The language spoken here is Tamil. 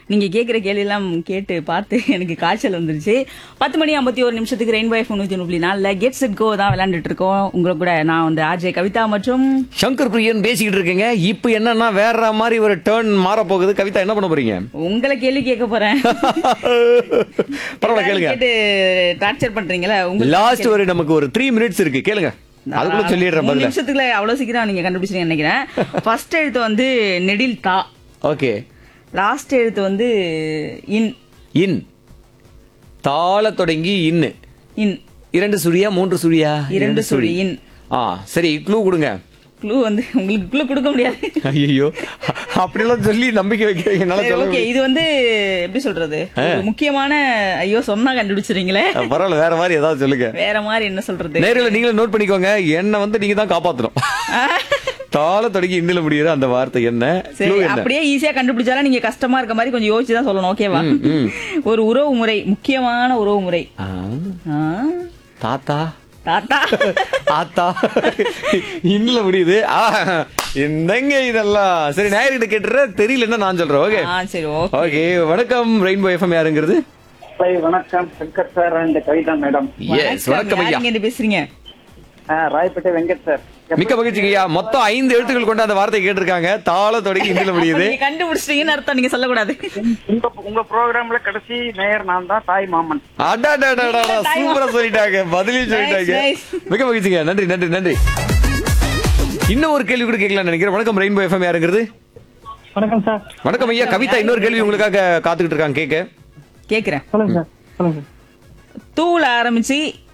நீங்க கேக்குற கேள்வி எல்லாம் கேட்டு பார்த்து எனக்கு காய்ச்சல் வந்துருச்சு பத்து மணி ஐம்பத்தி ஒரு நிமிஷத்துக்கு ரெயின்போ எஃப் நூத்தி ஒண்ணு புள்ளி நாலுல கெட் செட் கோ தான் விளையாண்டுட்டு இருக்கோம் உங்களை கூட நான் வந்து ஆர்ஜே கவிதா மற்றும் சங்கர் பிரியன் பேசிக்கிட்டு இருக்கீங்க இப்போ என்னன்னா வேற மாதிரி ஒரு டேர்ன் மாற போகுது கவிதா என்ன பண்ண போறீங்க உங்களை கேள்வி கேட்க போறேன் பரவாயில்ல கேளுங்க கேட்டு டார்ச்சர் பண்றீங்களா உங்களுக்கு லாஸ்ட் ஒரு நமக்கு ஒரு த்ரீ மினிட்ஸ் இருக்கு கேளுங்க அதுக்குள்ள சொல்லிடுறேன் மூணு பதில நிமிஷத்துக்குள்ள அவ்வளவு சீக்கிரம் நீங்க கண்டுபிடிச்சிருங்க நினைக்கிறேன் ஃபர்ஸ்ட் எழுத்து வந்து நெடில் தா ஓகே லாஸ்ட் எழுத்து வந்து இன் இன் தாள தொடங்கி இன்னு இன் இரண்டு சுழியா மூன்று சுழியா இரண்டு சுழி இன் ஆ சரி க்ளூ கொடுங்க க்ளூ வந்து உங்களுக்கு க்ளூ கொடுக்க முடியாது ஐயோ அப்படிலாம் சொல்லி நம்பிக்கை வைக்கிறீங்க என்னால சொல்ல ஓகே இது வந்து எப்படி சொல்றது ஒரு முக்கியமான ஐயோ சொன்னா கண்டுபிடிச்சிருங்களே முடியாது. பரவாயில்ல வேற மாதிரி ஏதாவது சொல்லுங்க வேற மாதிரி என்ன சொல்றது நேரில் நீங்களும் நோட் பண்ணிக்கோங்க என்ன வந்து நீங்க தான் காப்பாத்தணும் தாள தொடங்கி இன்னில முடியுற அந்த வார்த்தை என்ன சரி Clue என்ன அப்படியே ஈஸியா கண்டுபிடிச்சாலும் நீங்க கஷ்டமா இருக்க மாதிரி கொஞ்சம் யோசிச்சு தான் சொல்லணும் ஓகேவா ம். ஒரு உறவு முறை முக்கியமான உறவு முறை ஆ, ஆ, தாத்தா தாத்தா ஆத்தா இன்னில முடியுது ஆ, என்னங்க இதெல்லாம் சரி நேயர்கிட்ட கேட்டுற தெரியலன்னா நான் சொல்றேன் ஓகே ஆ சரி ஓகே ஓகே வணக்கம் ரெயின்போ எஃப்எம் யாருங்கிறது ஹாய் வணக்கம் Shankar sir and Kavitha madam yes வணக்கம் ஐயா யாருங்க இருந்து பேசுறீங்க ராயப்பேட்டை வெங்கட் சார் மிக்க மகிழ்ச்சிங்க ஐயா மொத்தம் ஐந்து எழுத்துக்கள் கொண்ட அந்த வார்த்தை கேட்டிருக்காங்க தாள தொடங்கி இன்னில முடியுது நீங்க கண்டுபிடிச்சிட்டீங்கன்னு அர்த்தம் நீங்க சொல்லக்கூடாது உங்க உங்க ப்ரோக்ராம்ல கடைசி நேயர் நான் தான் தாய் மாமன் அடாடாடாடா சூப்பரா சொல்லிட்டாங்க பதிலையும் சொல்லிட்டாங்க nice. மிக மகிழ்ச்சிங்க நன்றி நன்றி நன்றி இன்னும் ஒரு கேள்வி கூட கேட்கலாம் நினைக்கிறேன் வணக்கம் ரெயின்போ எஃப்எம் யாருங்கிறது வணக்கம் சார் வணக்கம் ஐயா கவிதா இன்னொரு கேள்வி உங்களுக்காக காத்துக்கிட்டு இருக்காங்க கேட்க கேக்குறேன் சொல்லுங்க சார் சொல்லுங்க தூள் ஆரம்பிச்சு